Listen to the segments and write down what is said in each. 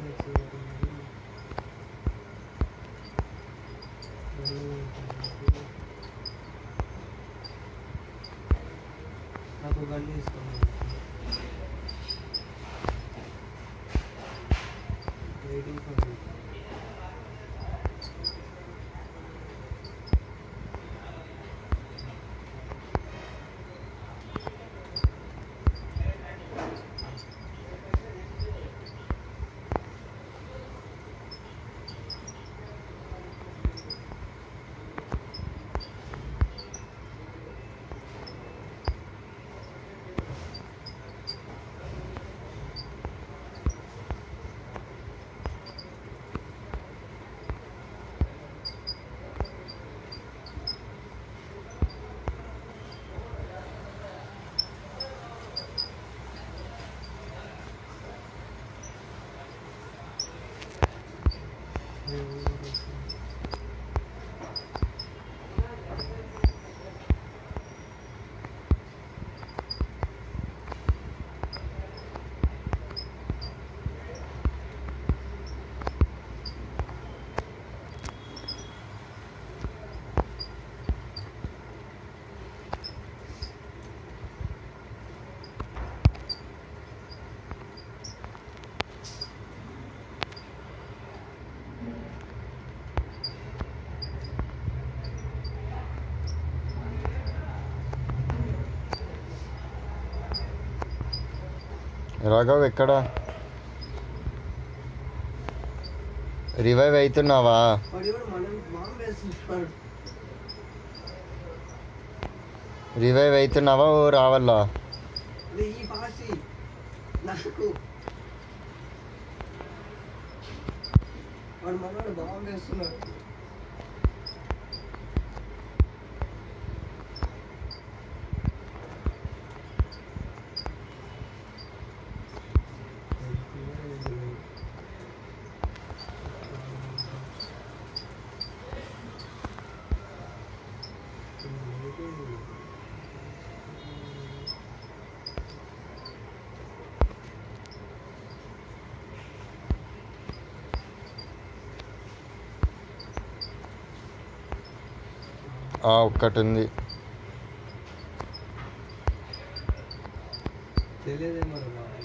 నాకు గన్ తీసుకోండి waiting for Raghav ఎక్కడ రివైవ్ అవుతున్నావా వాడు ఎవడు మనం బాంబు వేస్తున్నాడు రివైవ్ అవుతున్నావా ఓ రావాలా అదే ఈ పాసి నాకు వాడు మనవాడు బాంబు వేస్తున్నాడు ఆ, ఒక్కటి ఉంది తెలియదేమో రా బాబు.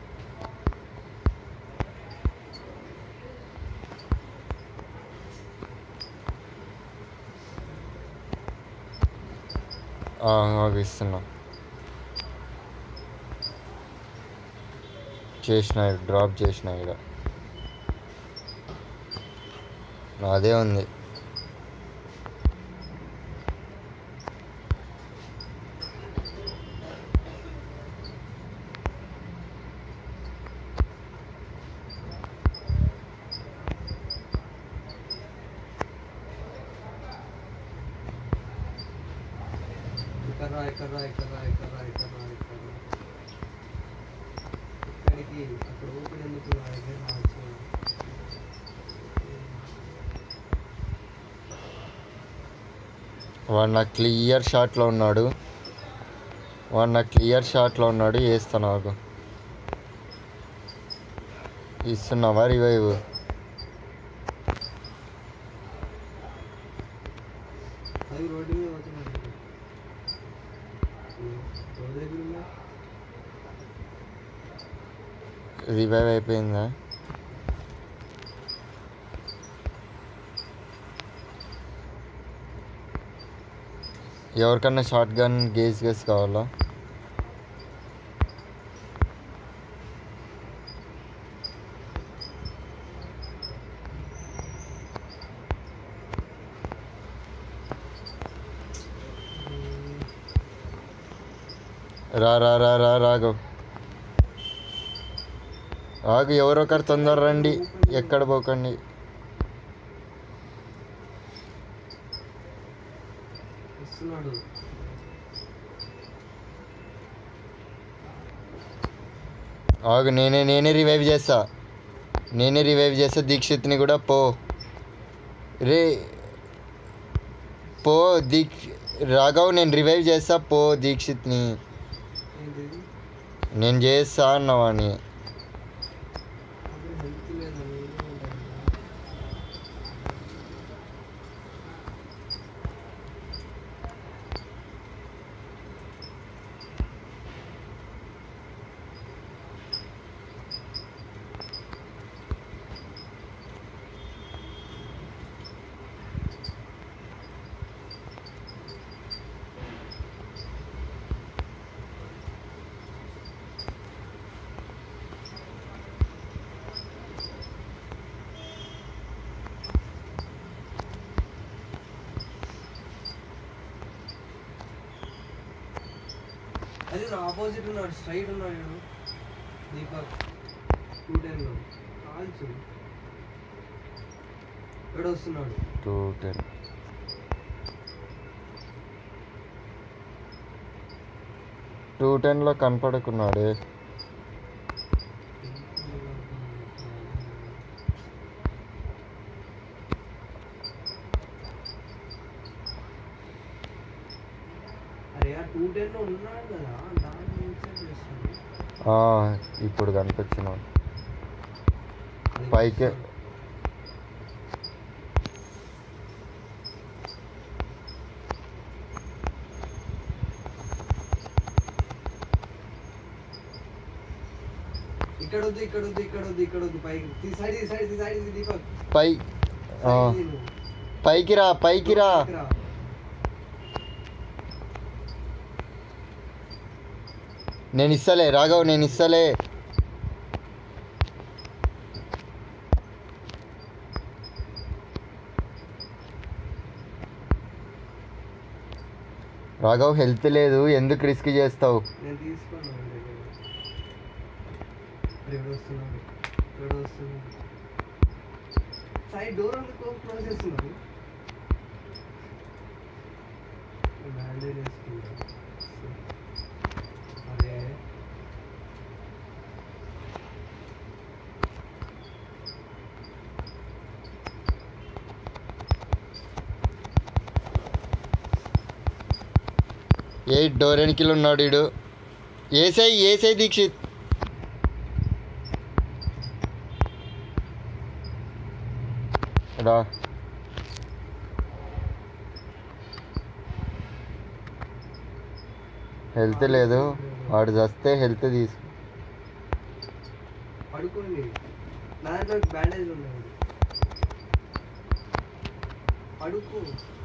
ఆ, ఆగు, ఇస్తున్నా చేసిన డ్రాప్ చేసిన ఇక్కడ నాదే ఉంది ఇక్కడ రా ఇక్కడ రా ఇక్కడ రా ఇక్కడ రా ఇక్కడ రా ఇక్కడ రా ఇక్కడికి అక్కడ ఓపెన్ ఎందుకు నా దగ్గర రావచ్చు వాడు నా క్లియర్ షాట్లో ఉన్నాడు వాడు నా క్లియర్ షాట్లో ఉన్నాడు వేస్తాను నాకు ఇస్తున్నావా రివైవ్ అది రోడ్డు మీద పోతున్నాడు రోడ్డు దగ్గర ఉన్నా రివైవ్ అయిపోయిందా ఎవరికన్నా షార్ట్ గన్ గేజ్ గేస్ కావాలా రా రా రా రా రాఘవ్ ఆగు ఎవరో ఒకరు తొందర రండి ఎక్కడ పోకండి వస్తున్నాడు ఆగు నేనే నేనే రివైవ్ చేస్తా నేనే రివైవ్ చేస్తా దీక్షిత్ని కూడా పో రే పో దీక్ష రాఘవ్ నేను రివైవ్ చేస్తా పో దీక్షిత్ని ఏంటిది నేను చేస్తా అన్నవాని అక్కడ హెల్త్ లేదు నా ఆపోజిట్ ఉన్నాడు స్ట్రైట్ ఉన్నాడు వీడు. దీపక్ టూ టెన్లో కాల్చు ఇక్కడ వస్తున్నాడు టూ టెన్ టూ టెన్లో కనపడుకున్నాడే అరే ఆ టూ టెన్లో ఉన్నాడు కదా దాన్ని ఇన్సైడ్ చేస్తాను ఆ, ఇప్పుడు కనిపించినాడు పైకే ఇక్కడ వద్దు ఇక్కడ వద్దు ఇక్కడ వద్దు ఇక్కడ వద్దు పైకి తీ సైడ్ తీ సైడ్ తీ సైడ్ తీ దీపక్ పై ఆ, సైడ్ తీ నువ్వు. పైకి రా పైకి రా పైకి రా. నేను ఇస్తలే రాఘవ్ నేను ఇస్తలే రాఘవ్ హెల్త్ లేదు ఎందుకు రిస్క్ చేస్తావు నేను తీసుకున్నాను ఇక్కడ వస్తున్నాడు ఇక్కడ వస్తున్నాడు సైడ్ డోర్ అందుకో క్లోజ్ చేస్తున్నారు బ్యాండేజ్ వేసుకుంటా అరే ఎయిట్ డోర్ ఎనికిలు ఉన్నాడు వీడు ఏసై ఏసై దీక్షిత్ రా హెల్త్ లేదు వాడు చస్తే హెల్త్ తీసు పడుకోండి నా దాంట్లో బ్యాండేజ్ ఉన్నాయి పడుకో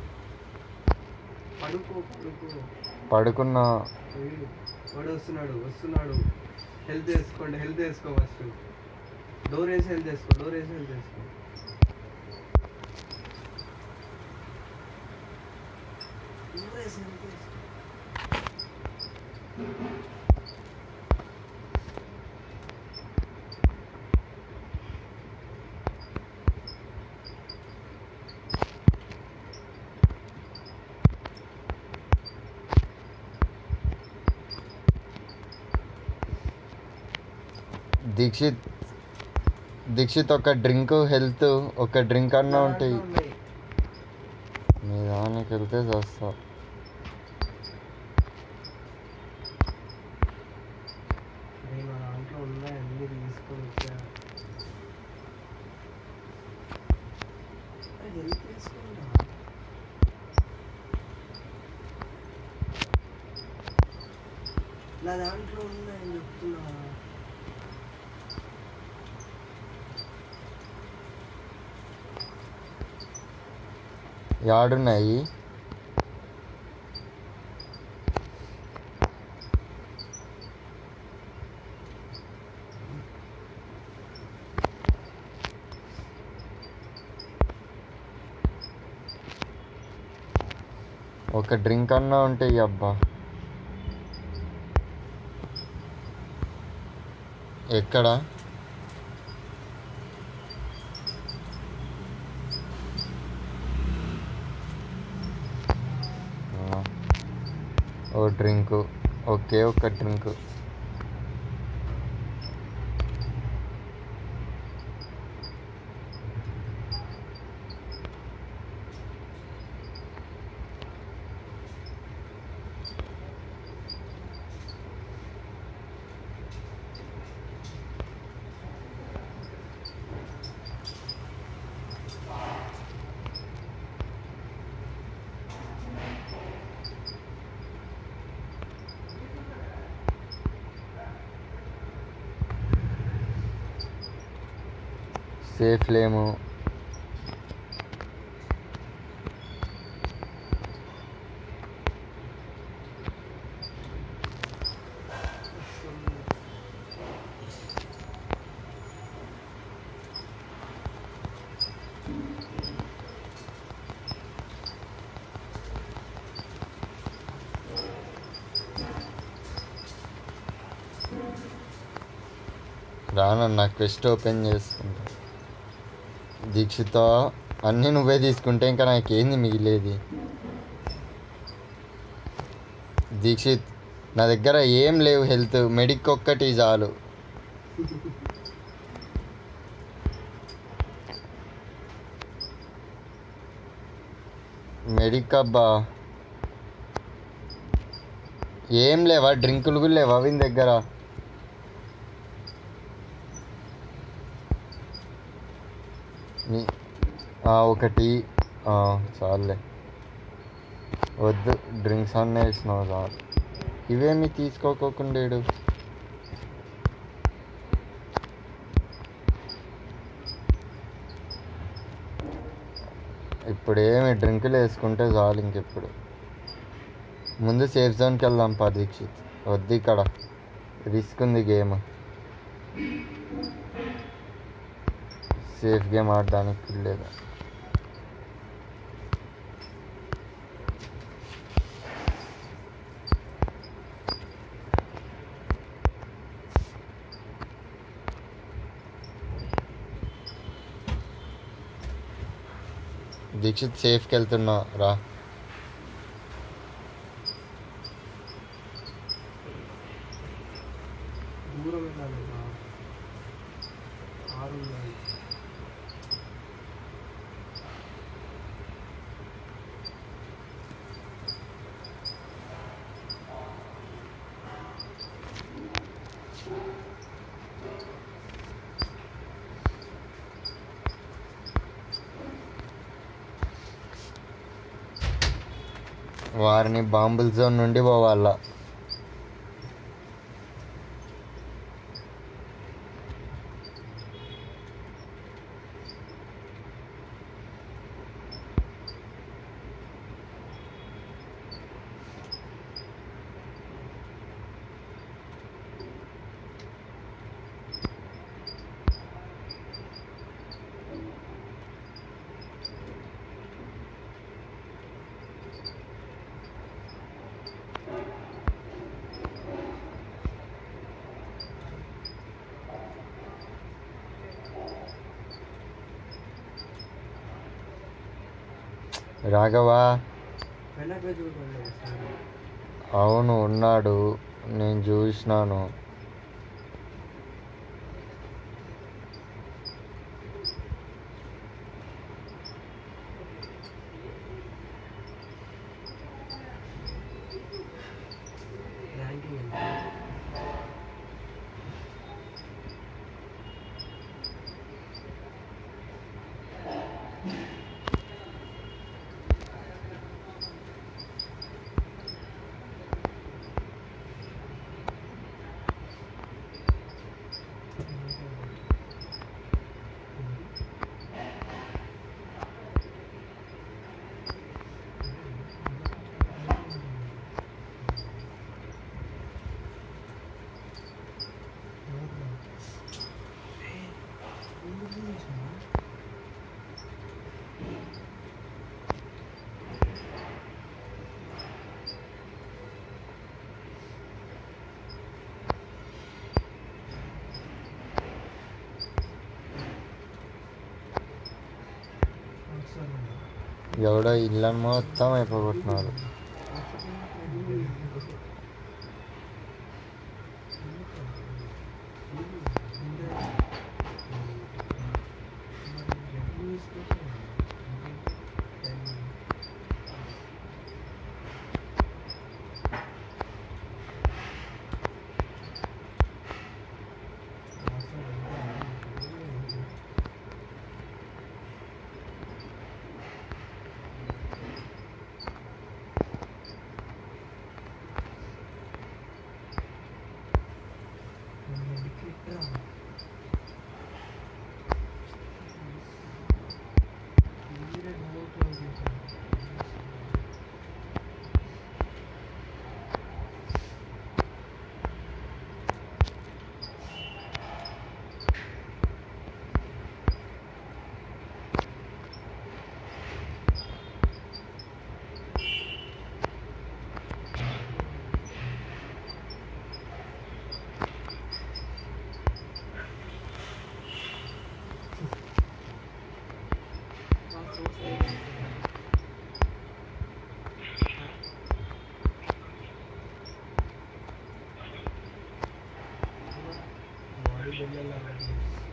పడుకో పడుకో పడుకున్నా వీడు వాడు వస్తున్నాడు వస్తున్నాడు హెల్త్ వేసుకోండి హెల్త్ వేసుకో ఫస్ట్ డోర్ వేసి హెల్త్ వేసుకో డోర్ వేసి హెల్త్ వేసుకో డోర్ వేసి health వేసుకో. దీక్షిత్ దీక్షిత్ ఒక డ్రింక్ హెల్త్ ఒక డ్రింక్ అన్నా ఉంటాయి ఉన్నాయి. మీ దానికి వెళ్తే చేస్తా అరే నా దాంట్లో ఉన్నాయి అన్ని తీసుకొని వచ్చా అరే హెల్త్ వేసుకుంటా నా దాంట్లో ఉన్నాయని చెప్తున్నా యాడున్నాయి ఒక డ్రింక్ అన్నా ఉంటాయి అబ్బా ఎక్కడ ఆ, ఓ డ్రింక్ ఓకే ఒక డ్రింక్ సేఫ్ లేము రాను నా క్వెస్ట్ ఓపెన్ చేసుకుంటా దీక్షితో అన్నీ నువ్వే తీసుకుంటే ఇంకా నాకేంది మిగిలేది దీక్షిత్ నా దగ్గర ఏం లేవు హెల్త్ మెడిక్ ఒక్కటి చాలు మెడిక్ అబ్బా ఏం లేవా డ్రింకులు కూడా లేవా వీని దగ్గర నీ- ఆ, ఒకటి ఆ, చాలులే వద్దు డ్రింక్స్ అన్నీ వేసినావు చాలు ఇవేమి తీసుకోకోకుండేడు ఇప్పుడు ఏమి డ్రింకులు వేసుకుంటే చాలు ఇంకెప్పుడు ముందు సేఫ్ జోన్కి వెళ్దాం పరీక్షిత్ వద్దు ఇక్కడ రిస్క్ ఉంది గేమ్ సేఫ్ గేమ్ ఆడడానికి లేదు దీక్షిత్ సేఫ్కి వెళ్తున్నా రా దూరం వెళ్ళాలి రా. ఆరు ఉన్నాయి. వారిని బాంబుల్ జోన్ నుండి పోవాలా రాఘవా వెనక చూడండి ఒకసారి. అవును ఉన్నాడు నేను చూసినాను ర్యాంకింగ్ ఎంత? ఎవడో ఇళ్ళని మొత్తం అయిపోగొట్టినారు బిల్లలు అవన్నీ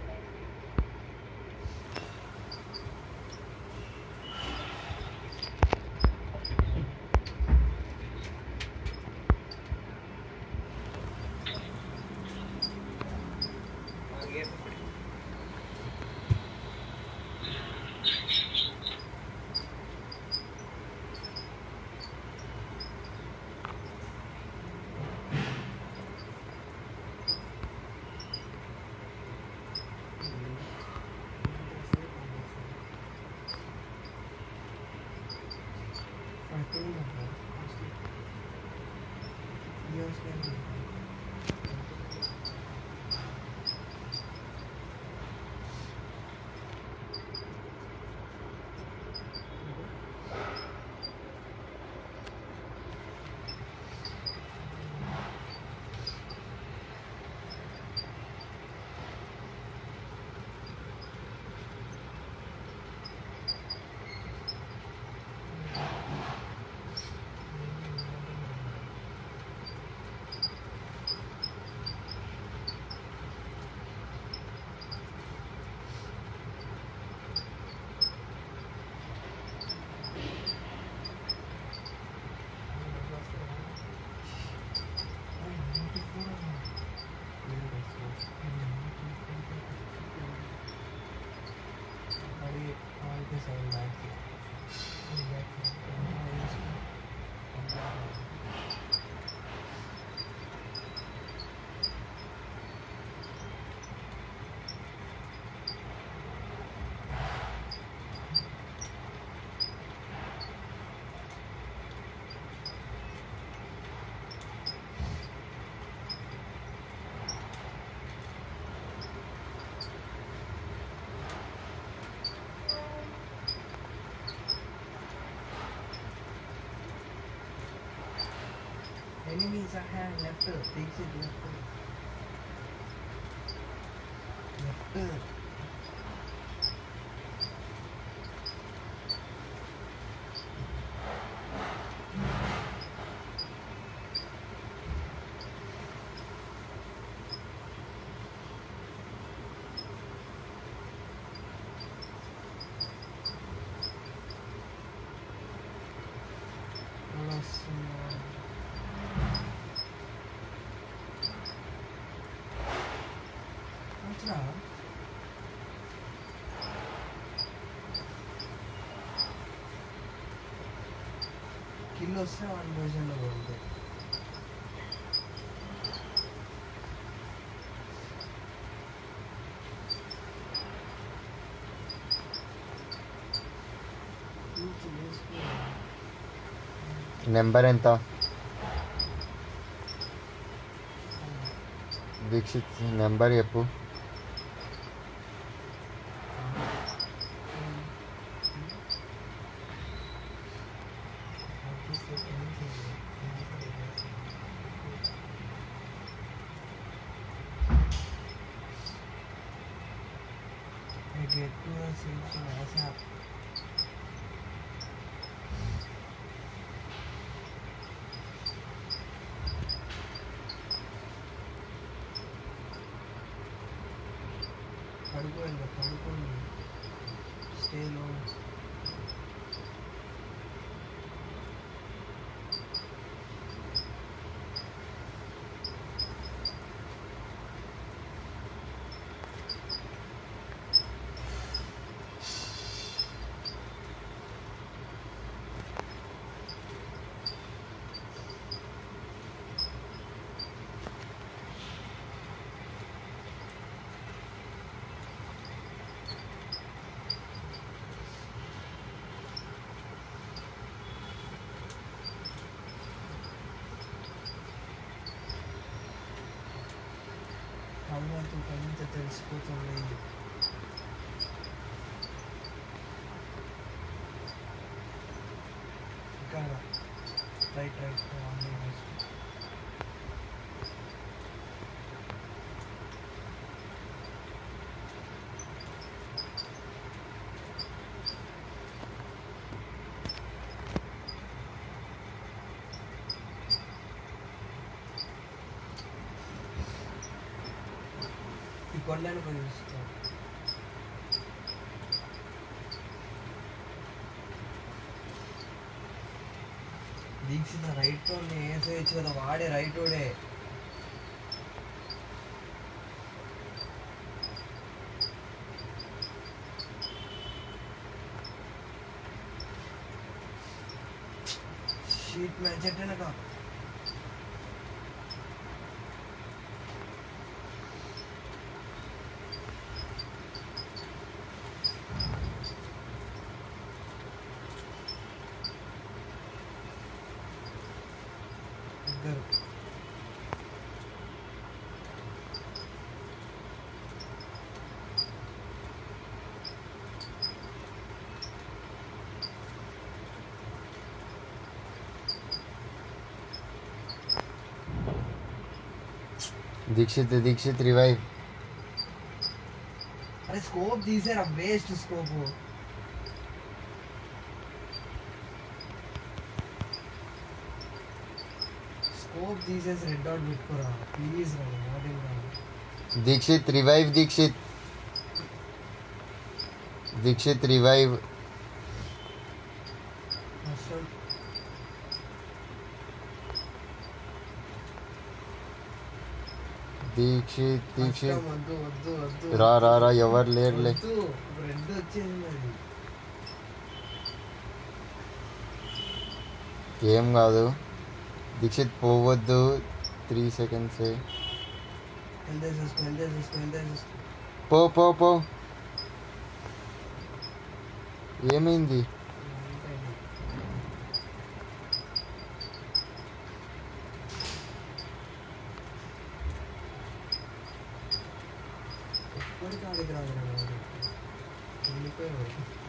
Enemies ahead, left, takes it left. Left. వస్తున్నారు వచ్చినా కిల్ వస్తే వన్ పొజిషన్లో కొడుతాయి నెంబర్ ఎంత దీక్షిత్ నెంబర్ చెప్పు Get to a section WhatsApp. పడుకోండి పడుకోండి స్టేలో అమ్మతో కొంత తెలిసిపోతుంది ఇక్కడ రైట్ రైట్ కొండను పోయి చూసుకో దీక్షిత రైట్ వేసేయచ్చు కదా వాడే రైట్ వాడే షీట్ మ్యాచ్ ఎట్టనక ఇద్దరు దీక్షిత్ దీక్షిత్ రివైవ్ అరే స్కోప్ తీసారా వేస్ట్ స్కోప్ స్కోప్ తీసేసి రెడ్ డాట్ పెట్టుకోరా ప్లీజ్ రా వాటింగ్ రా దీక్షిత్ రివైవ్ దీక్షిత్ దీక్షిత్ రివైవ్ అసలు దీక్షిత్ దీక్షిత్ కష్టం, వద్దు వద్దు వద్దు రా రా రా ఎవరు లేరులే వద్దు రెడ్ వచ్చేసింది అది ఏం కాదు దీక్షిత్ పోవద్దు త్రీ సెకండ్స్ ఎంత వేసేసుకో ఎంత వేసేసుకో ఎంత వేసేసుకో పో పో పో ఏమైంది ఎప్పటికీ ఆడికి రాదు రా వాడు. వెళ్ళిపోయాడు